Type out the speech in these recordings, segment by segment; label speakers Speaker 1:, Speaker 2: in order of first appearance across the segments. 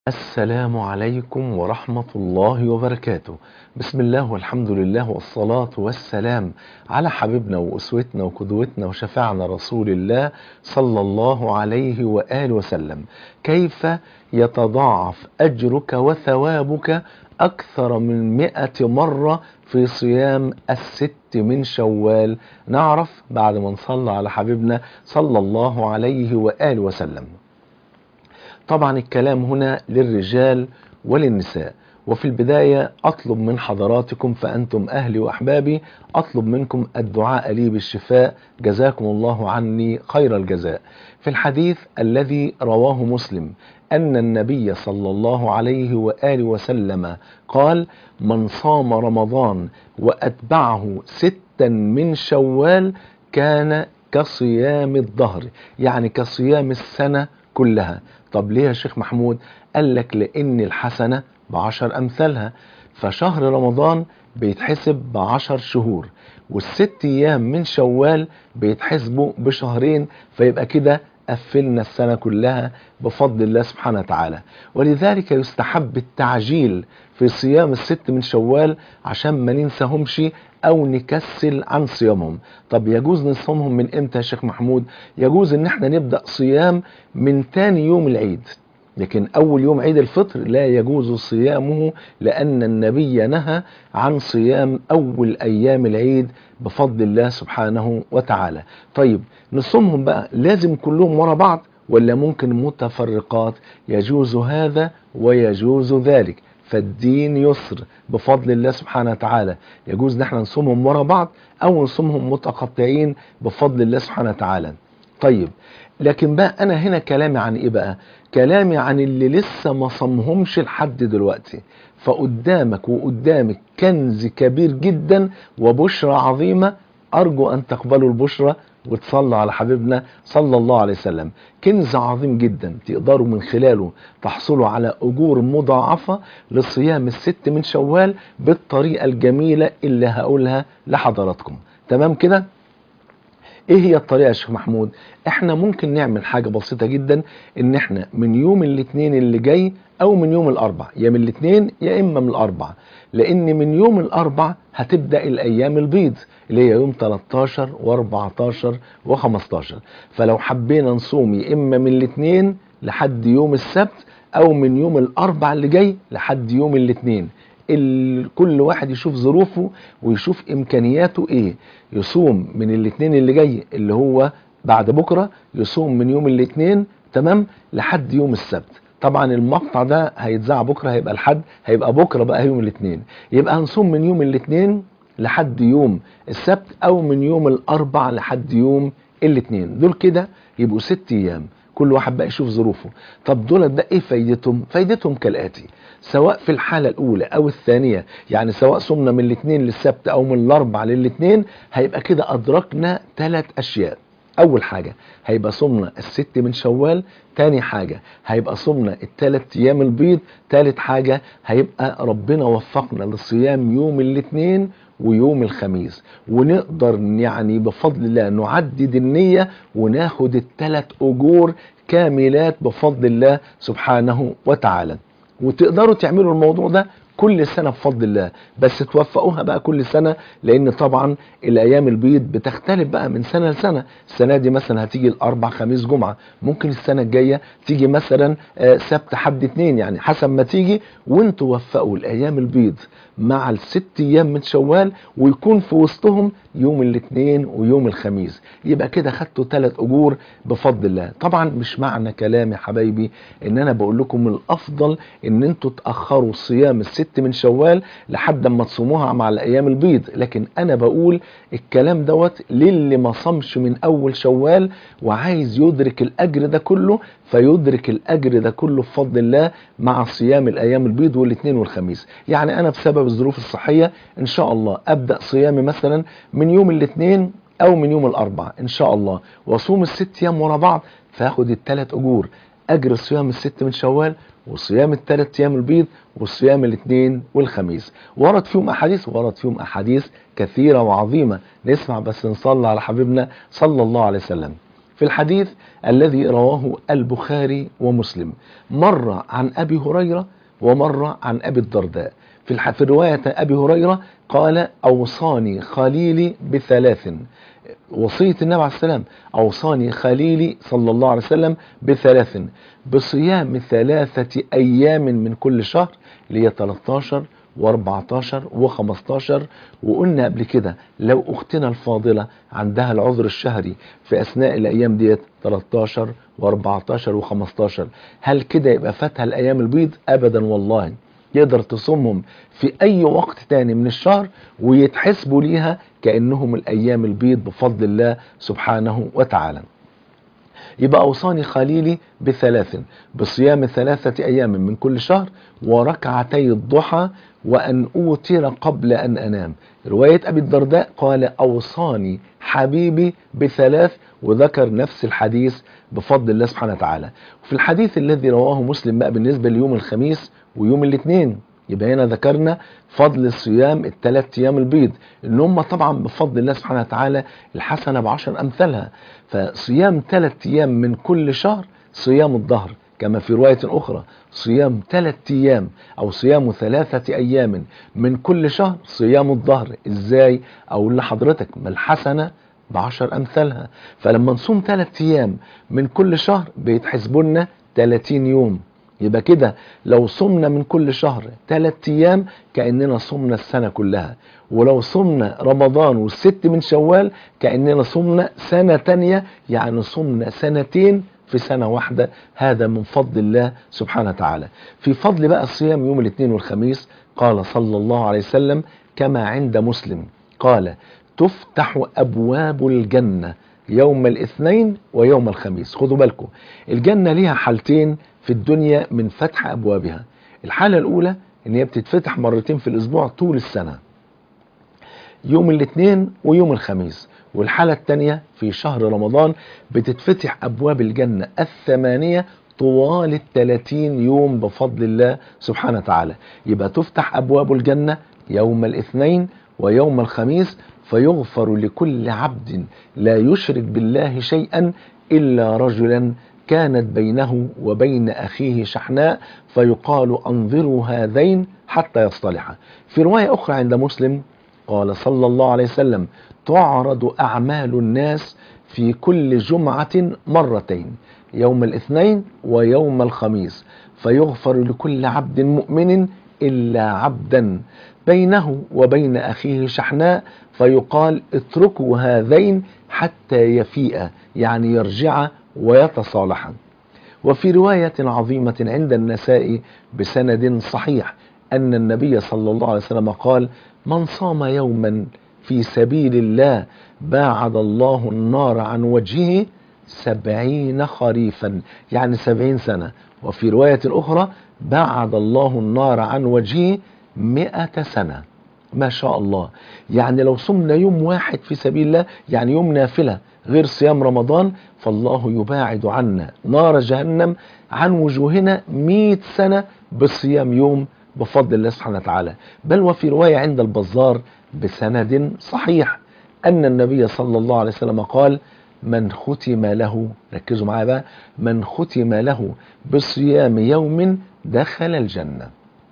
Speaker 1: السلام عليكم ورحمة الله وبركاته بسم الله والحمد لله والصلاة والسلام على حبيبنا وأسوتنا وقدوتنا وشفاعنا رسول الله صلى الله عليه وآله وسلم كيف يتضاعف أجرك وثوابك أكثر من مئة مرة في صيام الست من شوال نعرف بعد ما نصلى على حبيبنا صلى الله عليه وآله وسلم طبعا الكلام هنا للرجال وللنساء وفي البداية أطلب من حضراتكم فأنتم أهلي وأحبابي أطلب منكم الدعاء لي بالشفاء جزاكم الله عني خير الجزاء في الحديث الذي رواه مسلم أن النبي صلى الله عليه وآله وسلم قال من صام رمضان وأتبعه ستا من شوال كان كصيام الظهر يعني كصيام السنة كلها طب ليه يا شيخ محمود قال لك لان الحسنة بعشر امثالها فشهر رمضان بيتحسب بعشر شهور والست ايام من شوال بيتحسبوا بشهرين فيبقى كده قفلنا السنة كلها بفضل الله سبحانه وتعالى ولذلك يستحب التعجيل في صيام الست من شوال عشان ما ننساهمش او نكسل عن صيامهم طب يجوز نصومهم من امتى يا شيخ محمود يجوز ان احنا نبدأ صيام من تاني يوم العيد لكن اول يوم عيد الفطر لا يجوز صيامه لان النبي نهى عن صيام اول ايام العيد بفضل الله سبحانه وتعالى طيب نصومهم بقى لازم كلهم ورا بعض ولا ممكن متفرقات يجوز هذا ويجوز ذلك فالدين يسر بفضل الله سبحانه وتعالى يجوز ان احنا نصومهم ورا بعض او نصومهم متقطعين بفضل الله سبحانه وتعالى طيب لكن بقى انا هنا كلامي عن ايه بقى كلامي عن اللي لسه ما صمهمش لحد دلوقتي فقدامك وقدامك كنز كبير جدا وبشرى عظيمة ارجو ان تقبلوا البشرى وتصلوا على حبيبنا صلى الله عليه وسلم كنز عظيم جدا تقدروا من خلاله تحصلوا على أجور مضاعفة لصيام الست من شوال بالطريقة الجميلة اللي هقولها لحضراتكم تمام كده ايه هي الطريقة يا شيخ محمود احنا ممكن نعمل حاجة بسيطة جدا ان احنا من يوم الاثنين اللي جاي او من يوم الاربع يا من الاثنين يا اما من الاربع لان من يوم الاربع هتبدأ الايام البيض اللي هي يوم 13 و14 و15 فلو حبينا نصوم يا اما من الاثنين لحد يوم السبت او من يوم الاربع اللي جاي لحد يوم الاثنين كل واحد يشوف ظروفه ويشوف امكانياته ايه يصوم من الاثنين اللي جاي اللي هو بعد بكرة يصوم من يوم الاثنين تمام لحد يوم السبت طبعا المقطع ده هيتذاع بكرة هيبقى الحد هيبقى بكرة بقى يوم الاثنين يبقى هنصوم من يوم الاثنين لحد يوم السبت او من يوم الاربع لحد يوم الاثنين دول كده يبقوا ست ايام كل واحد بقى يشوف ظروفه طب دول ده ايه فايدتهم فايدتهم كالاتي سواء في الحالة الاولى او الثانية يعني سواء صمنا من الاثنين للسبت او من الاربع للاثنين هيبقى كده ادركنا ثلاث اشياء اول حاجة هيبقى صمنا الست من شوال تاني حاجة هيبقى صمنا الثلاث ايام البيض تالت حاجة هيبقى ربنا وفقنا لصيام يوم الاثنين ويوم الخميس ونقدر يعني بفضل الله نعدد النية وناخد الثلاث أجور كاملات بفضل الله سبحانه وتعالى وتقدروا تعملوا الموضوع ده كل سنة بفضل الله بس توفقوها بقى كل سنة لان طبعا الايام البيض بتختلف بقى من سنة لسنة السنة دي مثلا هتيجي الاربع خميس جمعة ممكن السنة الجاية تيجي مثلا سبت حد اتنين يعني حسب ما تيجي وانتوا وفقوا الايام البيض مع الست ايام من شوال ويكون في وسطهم يوم الاثنين ويوم الخميس يبقى كده خدتوا ثلاث اجور بفضل الله طبعا مش معنى كلامي يا حبايبي ان انا بقول لكم الافضل ان انتوا تاخروا صيام الست من شوال لحد ما تصوموها مع الايام البيض لكن انا بقول الكلام دوت للي ما صامش من اول شوال وعايز يدرك الاجر ده كله فيدرك الاجر ده كله بفضل الله مع صيام الايام البيض والاثنين والخميس يعني انا بسبب الظروف الصحيه ان شاء الله ابدا صيامي مثلا من يوم الاثنين او من يوم الاربع ان شاء الله واصوم الست ايام ورا بعض فاخد الثلاث اجور اجر صيام الست من شوال وصيام الثلاث ايام البيض وصيام الاثنين والخميس ورد فيهم احاديث ورد فيهم احاديث كثيره وعظيمه نسمع بس نصلي على حبيبنا صلى الله عليه وسلم في الحديث الذي رواه البخاري ومسلم مرة عن أبي هريرة ومرة عن أبي الدرداء في, الح... في رواية أبي هريرة قال أوصاني خليلي بثلاث وصية النبي عليه السلام أوصاني خليلي صلى الله عليه وسلم بثلاث بصيام ثلاثة أيام من كل شهر اللي هي 13 و14 و15 وقلنا قبل كده لو أختنا الفاضلة عندها العذر الشهري في أثناء الأيام ديت 13 و14 و15 هل كده يبقى فاتها الأيام البيض أبدا والله يقدر تصومهم في أي وقت تاني من الشهر ويتحسبوا ليها كأنهم الأيام البيض بفضل الله سبحانه وتعالى يبقى أوصاني خليلي بثلاث بصيام ثلاثة أيام من كل شهر وركعتي الضحى وأن أوتر قبل أن أنام رواية أبي الدرداء قال أوصاني حبيبي بثلاث وذكر نفس الحديث بفضل الله سبحانه وتعالى وفي الحديث الذي رواه مسلم بقى بالنسبة ليوم الخميس ويوم الاثنين يبقى هنا ذكرنا فضل صيام الثلاث ايام البيض ان هم طبعا بفضل الله سبحانه وتعالى الحسنه بعشر امثالها فصيام ثلاث ايام من كل شهر صيام الظهر كما في روايه اخرى صيام ثلاث ايام او صيام ثلاثه ايام من كل شهر صيام الظهر ازاي اقول لحضرتك ما الحسنه بعشر امثالها فلما نصوم ثلاث ايام من كل شهر بيتحسبوا لنا 30 يوم يبقى كده لو صمنا من كل شهر ثلاث ايام كاننا صمنا السنه كلها ولو صمنا رمضان والست من شوال كاننا صمنا سنه تانية يعني صمنا سنتين في سنة واحدة هذا من فضل الله سبحانه وتعالى في فضل بقى الصيام يوم الاثنين والخميس قال صلى الله عليه وسلم كما عند مسلم قال تفتح أبواب الجنة يوم الاثنين ويوم الخميس خدوا بالكم الجنة ليها حالتين في الدنيا من فتح أبوابها الحالة الأولى إن هي بتتفتح مرتين في الأسبوع طول السنة يوم الاثنين ويوم الخميس والحالة الثانية في شهر رمضان بتتفتح أبواب الجنة الثمانية طوال الثلاثين يوم بفضل الله سبحانه وتعالى يبقى تفتح أبواب الجنة يوم الاثنين ويوم الخميس فيغفر لكل عبد لا يشرك بالله شيئا إلا رجلا كانت بينه وبين أخيه شحناء فيقال أنظروا هذين حتى يصطلحا في رواية أخرى عند مسلم قال صلى الله عليه وسلم تعرض أعمال الناس في كل جمعة مرتين يوم الاثنين ويوم الخميس فيغفر لكل عبد مؤمن إلا عبدا بينه وبين أخيه شحناء فيقال اتركوا هذين حتى يفيء يعني يرجع ويتصالحا وفي رواية عظيمة عند النساء بسند صحيح أن النبي صلى الله عليه وسلم قال من صام يوما في سبيل الله باعد الله النار عن وجهه سبعين خريفا يعني سبعين سنة وفي رواية أخرى بعد الله النار عن وجهه مئة سنة ما شاء الله يعني لو صمنا يوم واحد في سبيل الله يعني يوم نافلة غير صيام رمضان فالله يباعد عنا نار جهنم عن وجوهنا مئة سنة بصيام يوم بفضل الله سبحانه وتعالى بل وفي رواية عند البزار بسند صحيح أن النبي صلى الله عليه وسلم قال من ختم له ركزوا معايا بقى من ختم له بصيام يوم دخل الجنة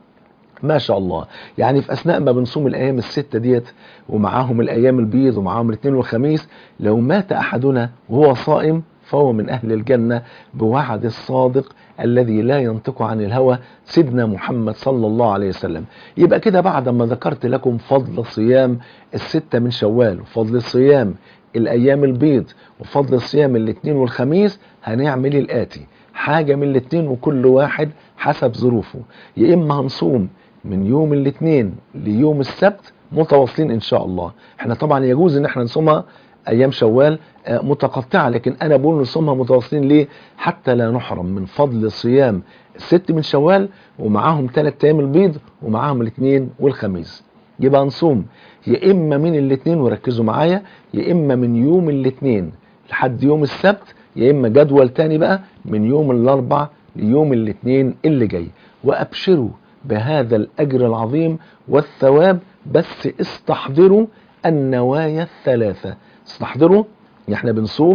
Speaker 1: ما شاء الله يعني في أثناء ما بنصوم الأيام الستة ديت ومعاهم الأيام البيض ومعاهم الاثنين والخميس لو مات أحدنا وهو صائم فهو من أهل الجنة بوعد الصادق الذي لا ينطق عن الهوى سيدنا محمد صلى الله عليه وسلم يبقى كده بعد ما ذكرت لكم فضل صيام الستة من شوال وفضل صيام الأيام البيض وفضل صيام الاثنين والخميس هنعمل الآتي حاجة من الاثنين وكل واحد حسب ظروفه يا إما هنصوم من يوم الاثنين ليوم السبت متواصلين إن شاء الله احنا طبعا يجوز ان احنا نصومها ايام شوال متقطعه لكن انا بقول نصومها متواصلين ليه حتى لا نحرم من فضل صيام الست من شوال ومعاهم ثلاث ايام البيض ومعاهم الاثنين والخميس يبقى نصوم يا اما من الاثنين وركزوا معايا يا اما من يوم الاثنين لحد يوم السبت يا اما جدول تاني بقى من يوم الاربع ليوم الاثنين اللي جاي وابشروا بهذا الاجر العظيم والثواب بس استحضروا النوايا الثلاثه استحضروا احنا بنصوم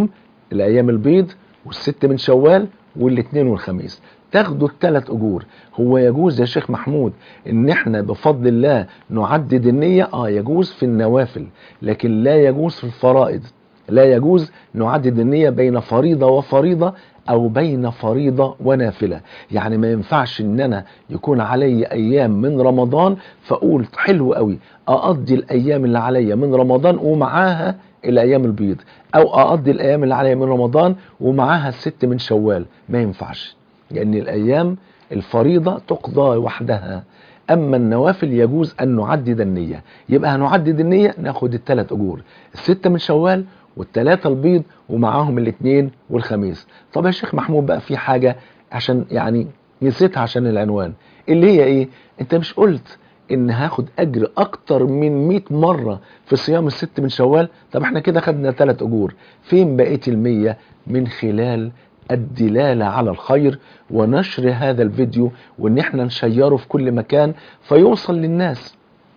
Speaker 1: الايام البيض والست من شوال والاثنين والخميس تاخدوا الثلاث اجور هو يجوز يا شيخ محمود ان احنا بفضل الله نعدد النية اه يجوز في النوافل لكن لا يجوز في الفرائض لا يجوز نعدد النية بين فريضة وفريضة او بين فريضة ونافلة يعني ما ينفعش ان انا يكون علي ايام من رمضان فاقول حلو قوي اقضي الايام اللي عليا من رمضان ومعاها الايام البيض او اقضي الايام اللي عليا من رمضان ومعاها الست من شوال ما ينفعش لان الايام الفريضة تقضى وحدها اما النوافل يجوز ان نعدد النية يبقى هنعدد النية ناخد الثلاث اجور الستة من شوال والثلاثة البيض ومعاهم الاثنين والخميس طب يا شيخ محمود بقى في حاجة عشان يعني نسيتها عشان العنوان اللي هي ايه انت مش قلت ان هاخد اجر اكتر من 100 مرة في صيام الست من شوال طب احنا كده خدنا ثلاث اجور فين بقية المية من خلال الدلالة على الخير ونشر هذا الفيديو وان احنا نشيره في كل مكان فيوصل للناس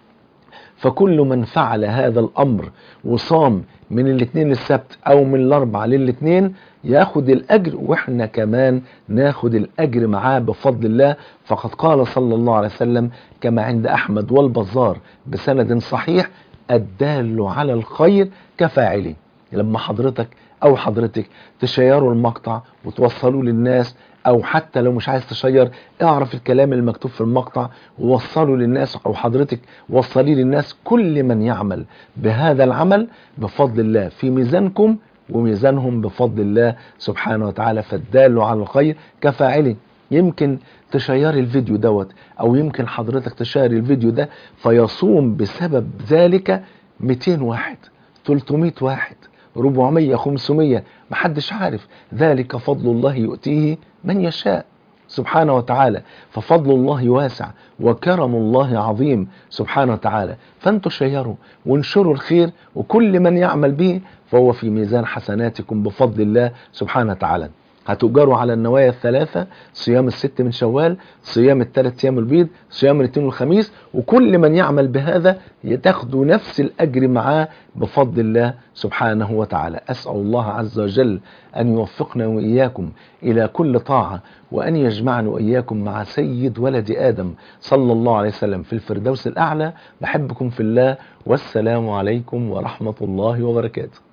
Speaker 1: فكل من فعل هذا الامر وصام من الاثنين للسبت او من الاربع للاثنين ياخد الاجر واحنا كمان ناخد الاجر معاه بفضل الله فقد قال صلى الله عليه وسلم كما عند احمد والبزار بسند صحيح الدال على الخير كفاعله لما حضرتك او حضرتك تشيروا المقطع وتوصلوه للناس او حتى لو مش عايز تشير اعرف الكلام المكتوب في المقطع ووصله للناس او حضرتك وصليه للناس كل من يعمل بهذا العمل بفضل الله في ميزانكم وميزانهم بفضل الله سبحانه وتعالى فالدال على الخير كفاعله يمكن تشيري الفيديو دوت او يمكن حضرتك تشيري الفيديو ده فيصوم بسبب ذلك 200 واحد 300 واحد 400 500 محدش عارف ذلك فضل الله يؤتيه من يشاء سبحانه وتعالى ففضل الله واسع وكرم الله عظيم سبحانه وتعالى فانتوا شيروا وانشروا الخير وكل من يعمل به فهو في ميزان حسناتكم بفضل الله سبحانه وتعالى هتؤجروا على النوايا الثلاثة صيام الست من شوال صيام الثلاث أيام البيض صيام الاثنين والخميس وكل من يعمل بهذا تاخدوا نفس الأجر معاه بفضل الله سبحانه وتعالى أسأل الله عز وجل أن يوفقنا وإياكم إلى كل طاعة وأن يجمعنا وإياكم مع سيد ولد آدم صلى الله عليه وسلم في الفردوس الأعلى بحبكم في الله والسلام عليكم ورحمة الله وبركاته